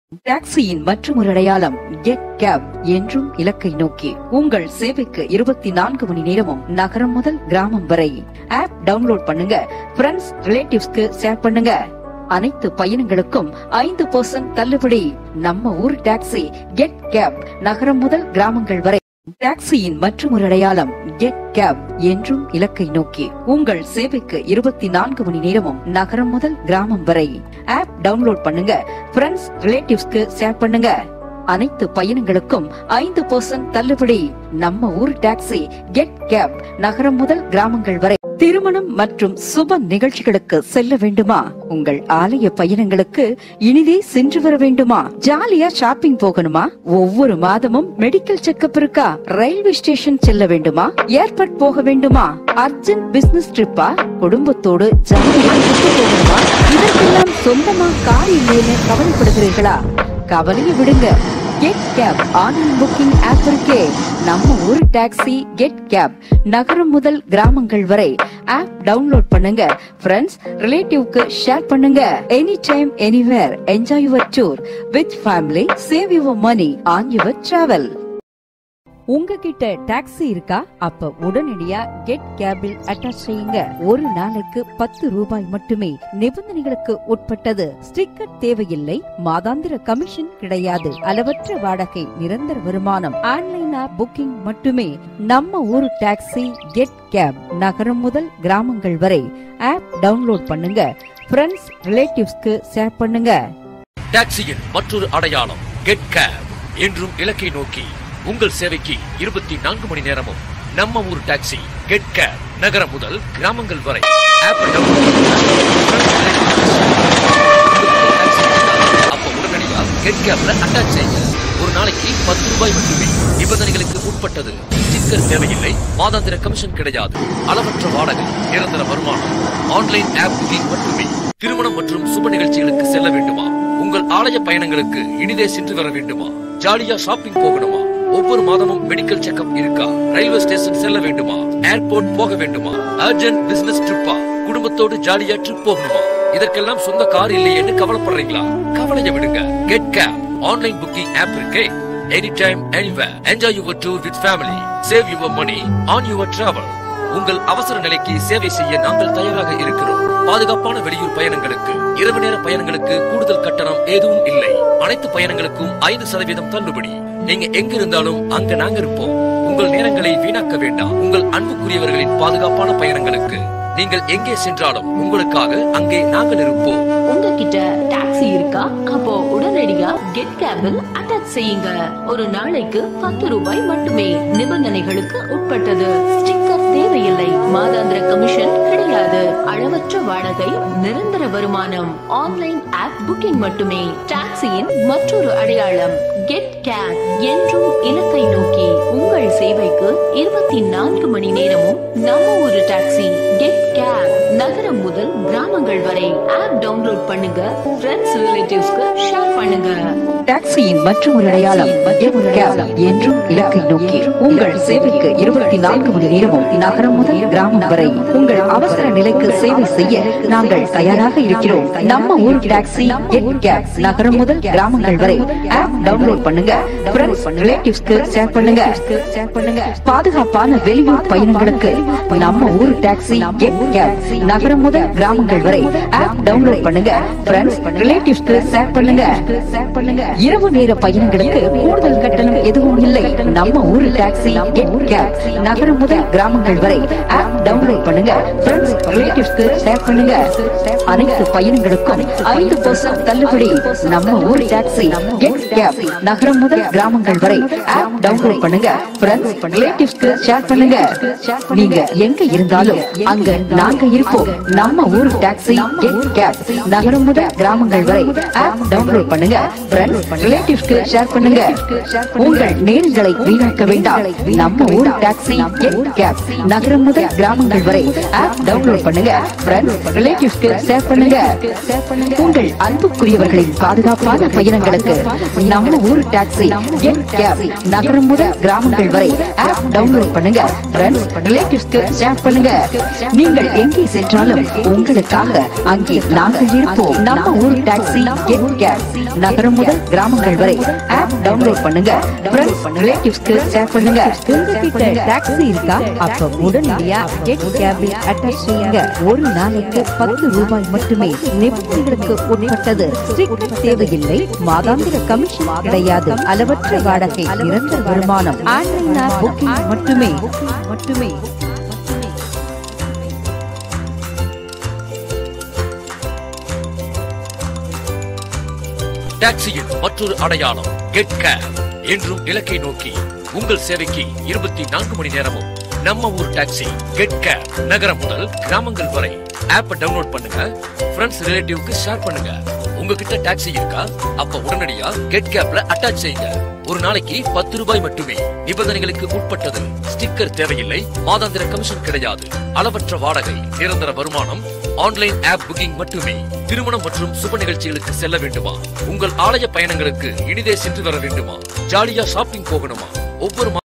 டாக்ஸியின் மற்றொரு அடையாளம் get gap என்றும் இலக்கை நோக்கி உங்கள் சேவைக்கு இருபத்தி நான்கு மணி நேரமும் நகரம் முதல் கிராமம் வரை ஆப் டவுன்லோட் பண்ணுங்க ஃப்ரெண்ட்ஸ் ரிலேட்டிவ்ஸ்க்கு ஷேர் பண்ணுங்க அனைத்து பயணங்களுக்கும் ஐந்து பர்சன்ட் தள்ளுபடி நம்ம ஊர் டாக்ஸி கெட் கேப் நகரம் முதல் கிராமங்கள் வரை டாக்ஸியின் மற்றொரு அடையாளம் கெட் கேப் என்றும் இலக்கை நோக்கி உங்கள் சேவைக்கு இருபத்தி நான்கு மணி நேரமும் நகரம் முதல் கிராமம் வரை ஆப் டவுன்லோட் பண்ணுங்க ஃப்ரெண்ட்ஸ் ரிலேட்டிவ்ஸ்க்கு ஷேர் பண்ணுங்க அனைத்து பயணங்களுக்கும் ஐந்து பர்சன்ட் தள்ளுபடி நம்ம ஊர் டாக்ஸி கெட் கேப் நகரம் முதல் கிராமங்கள் வரை திருமணம் மற்றும் சுப நிகழ்ச்சிகளுக்கு செல்ல வேண்டுமா உங்கள் ஆலய பயணங்களுக்கு இனிதே சென்று வர வேண்டுமா ஜாலியா ஷாப்பிங் போகணுமா ஒவ்வொரு மாதமும் மெடிக்கல் செக்கப் இருக்கா ரயில்வே ஸ்டேஷன் செல்ல வேண்டுமா ஏர்போர்ட் போக வேண்டுமா அர்ஜென்ட் பிசினஸ் ட்ரிப்பா குடும்பத்தோடு ஜாலியா சுத்தி போகணுமா இதற்கெல்லாம் சொந்தமா கார் இல்லைன்னு கவலைப்படுகிறீர்களா கவலையை விடுங்க get cab online booking app இருக்கே நம்ம ஊர் டாக்ஸி கெட் கேப் நகரம் முதல் கிராமங்கள் வரை ஆப் டவுன்லோட் பண்ணுங்க ஃப்ரெண்ட்ஸ் ரிலேட்டிவ்க்கு ஷேர் பண்ணுங்க any time anywhere enjoy your tour with family save your money on your travel உங்ககிட்ட டாக்ஸி இருக்கா அப்ப உடனடியா கெட் கேபில் அட்டாச் செய்யுங்க ஒரு நாளைக்கு பத்து ரூபாய் மட்டுமே நிபந்தனைகளுக்கு உட்பட்டது ஸ்டிக்கர் தேவையில்லை மாதாந்திர கமிஷன் கிடையாது அளவற்ற வாடகை நிரந்தர வருமானம் ஆன்லைனா புக்கிங் மட்டுமே நம்ம ஊரு டாக்ஸி கெட் கேப் நகரம் முதல் கிராமங்கள் வரை ஆப் டவுன்லோட் பண்ணுங்க ஃப்ரெண்ட்ஸ் ரிலேட்டிவ்ஸ்க்கு ஷேர் பண்ணுங்க டாக்ஸியின் மற்றொரு அடையாளம் கெட் கேப் என்றும் இலக்கை நோக்கி உங்கள் சேவைக்கு இருபத்தி நான்கு மணி நேரமும் நம்ம ஊர் டாக்ஸி கெட் கேப் நகரம் முதல் கிராமங்கள் வரை ஆப் டவுன்லோட் அப்ப உடனடியா கெட் கேப்ல அட்டாச் செய்யுங்க ஒரு நாளைக்கு பத்து ரூபாய் மட்டுமே நிபந்தனைகளுக்கு உட்பட்டது ஸ்டிக்கர் தேவையில்லை மாதாந்திர கமிஷன் கிடையாது அளவற்ற வாடகை நிரந்தர வருமானம் ஆன்லைன் ஆப் புக்கிங் மட்டுமே திருமணம் மற்றும் சுப நிகழ்ச்சிகளுக்கு செல்ல வேண்டுமா உங்கள் ஆலய பயணங்களுக்கு இனிதே சென்று வர வேண்டுமா ஜாலியா ஷாப்பிங் போகணுமா ஒவ்வொரு மாதமும் மெடிக்கல் செக்கப் இருக்கா ரயில்வே ஸ்டேஷன் செல்ல வேண்டுமா ஏர்போர்ட் போக வேண்டுமா அர்ஜென்ட் பிசினஸ் ட்ரிப்பா குடும்பத்தோடு ஜாலியா ட்ரிப் போகணுமா இதற்கெல்லாம் சொந்த கார் இல்லையேன்னு கவலைப்படுறீங்களா கவலைய விடுங்க get cab online booking app இருக்கே any time anywhere enjoy your tour with family save your money on your travel உங்கள் அவசர நிலைக்கு சேவை செய்ய நாங்கள் தயாராக இருக்கிறோம் பாதுகாப்பான வெளியூர் பயணங்களுக்கு இரவு நேர பயணங்களுக்கு கூடுதல் கட்டணம் எதுவும் இல்லை அனைத்து பயணங்களுக்கும் ஐந்து சதவீதம் தள்ளுபடி நீங்க எங்க இருந்தாலும் அங்க நாங்க இருப்போம் உங்கள் நேரங்களை வீணாக்க வேண்டாம் உங்கள் அன்புக்குரியவர்களின் பாதுகாப்பான பயணங்களுக்கு நீங்கள் எங்கே சென்றாலும் உங்களுக்காக அங்கே நாங்கள் இருப்போம் உங்ககிட்ட டாக்ஸி இருக்கா அப்போ உடனடியா கெட் கேபில் அட்டாச் செய்யுங்க ஒரு நாளைக்கு பத்து ரூபாய் மட்டுமே நிபந்தனைகளுக்கு உட்பட்டது ஸ்டிக்கர் தேவையில்லை மாதாந்திர கமிஷன் கிடையாது அளவற்ற வாடகை நிரந்தர வருமானம் ஆன்லைன் ஆப் புக்கிங் மட்டுமே டாக்ஸியின் மற்றொரு அடையாளம் கெட் கேப் என்றும் இலக்கை நோக்கி உங்கள் சேவைக்கு இருபத்தி நான்கு மணி நேரமும் நம்ம ஒரு டாக்ஸி கெட் கேப் நகரம் முதல் கிராமங்கள் வரை ஆப் டவுன்லோட் பண்ணுங்க ஃப்ரெண்ட்ஸ் ரிலேட்டிவ்ஸ்க்கு ஷேர் பண்ணுங்க டாக்ஸியின் மற்றொரு அடையாளம் Get Cab என்றும் இலக்கை நோக்கி உங்கள் சேவைக்கு இருபத்தி நான்கு மணி நேரமும் நகரம் முதல் கிராமம் வரை உங்கள் அவசர நிலைக்கு சேவை செய்ய நாங்கள் தயாராக இருக்கிறோம் நம்ம ஊர் டாக்ஸி Get Cab நகரம் முதல் கிராமங்கள் வரை ஆப் டவுன்லோட் பண்ணுங்க ஃப்ரெண்ட்ஸ் ரிலேட்டிவ்ஸ்க்கு ஷேர் பண்ணுங்க பாதுகாப்பான வெளியூர் பயணங்களுக்கு நம்ம ஊர் டாக்ஸி Get Cab நகரம் முதல் கிராமங்கள் வரை ஆப் டவுன்லோட் பண்ணுங்க ஃப்ரெண்ட்ஸ் ரிலேட்டிவ்ஸ்க்கு ஷேர் பண்ணுங்க இரவு நேர பயணங்களுக்கு கூடுதல் கட்டணம் எதுவும் இல்லை நம்ம ஊர் டாக்ஸி கெட் கேப் நகரம் முதல் கிராமங்கள் வரை ஆப் டவுன்லோட் பண்ணுங்க ஃப்ரெண்ட்ஸ் ரிலேட்டிவ்ஸ்க்கு ஷேர் பண்ணுங்க அனைத்து பயணங்களுக்கும் ஐந்து பர்சன்ட் தள்ளுபடி நம்ம ஊர் டாக்ஸி கெட் கேப் நகரம் முதல் கிராமங்கள் வரை ஆப் டவுன்லோட் பண்ணுங்க ஃப்ரெண்ட்ஸ் ரிலேட்டிவ்ஸ்க்கு ஷேர் பண்ணுங்க நீங்க எங்க இருந்தாலும் அங்க நாங்க இருப்போம் நம்ம ஊர் டாக்ஸி கெட் கேப் நகரம் முதல் கிராமங்கள் வரை ஆப் டவுன்லோட் பண்ணுங்க ஃப்ரெண்ட்ஸ் ரிலேட்டிவ்ஸ்க்கு ஷேர் பண்ணுங்க உங்கள் நேரங்களை வீணாக்க வேண்டாம் நம்ம ஊர் டாக்ஸி கெட் கேப் நகரம் முதல் கிராமங்கள் வரை ஆப் டவுன்லோட் பண்ணுங்க ஃப்ரெண்ட்ஸ் ரிலேட்டிவ்ஸ்க்கு ஷேர் பண்ணுங்க உங்கள் அன்புக்குரியவர்களின் பாதுகாப்பான பயணங்களுக்கு நம்ம ஊர் டாக்ஸி கெட் கேப் நகரம் முதல் கிராமங்கள் வரை ஆப் டவுன்லோட் பண்ணுங்க ஃப்ரெண்ட்ஸ் ரிலேட்டிவ்ஸ்க்கு ஷேர் பண்ணுங்க நீங்கள் எங்கே சென்றாலும் உங்களுக்காக அங்கே நாங்கள் இருப்போம் நம்ம ஊர் டாக்ஸி கெட் கேப் நகரம் முதல் கிராமங்கள் வரை ஆப் டவுன்லோட் பண்ணுங்க ஃப்ரெண்ட்ஸ் ரிலேட்டிவ்ஸ்க்கு ஷேர் பண்ணுங்க உங்ககிட்ட டாக்ஸி இருக்கா அப்ப உடனடியா கெட் கேபில் அட்டாச் செய்யுங்க ஒரு நாளைக்கு பத்து ரூபாய் மட்டுமே நிபந்தனைகளுக்கு உட்பட்டது ஸ்டிக்கர் தேவையில்லை மாதாந்திர கமிஷன் கிடையாது அளவற்ற வாடகை நிரந்தர வருமானம் ஆன்லைன் ஆப் புக்கிங் மட்டுமே மட்டுமே டாக்ஸியின் மற்றொரு அடையாளம் கெட் கேப் என்றும் இலக்கை நோக்கி உங்கள் சேவைக்கு இருபத்தி நான்கு மணி நேரமும் நம்ம ஊர் டாக்ஸி கெட் கேப் நகரம் முதல் கிராமங்கள் வரை ஆப்பை டவுன்லோட் பண்ணுங்க ஃப்ரெண்ட்ஸ் ரிலேட்டிவ்க்கு ஷேர் பண்ணுங்க உங்ககிட்ட டாக்ஸி இருக்கா அப்ப உடனடியா கெட் கேப்ல அட்டாச் செய்யுங்க ஒரு நாளைக்கு பத்து ரூபாய் மட்டுமே நிபந்தனைகளுக்கு உட்பட்டது ஸ்டிக்கர் தேவையில்லை மாதாந்திர கமிஷன் கிடையாது அளவற்ற வாடகை நிரந்தர வருமானம் ஆன்லைன் ஆப் புக்கிங் மட்டுமே திருமணம் மற்றும் சுப நிகழ்ச்சிகளுக்கு செல்ல வேண்டுமா உங்கள் ஆலய பயணங்களுக்கு இனிதே சென்று வர வேண்டுமா ஜாலியா ஷாப்பிங் போகணுமா ஒவ்வொரு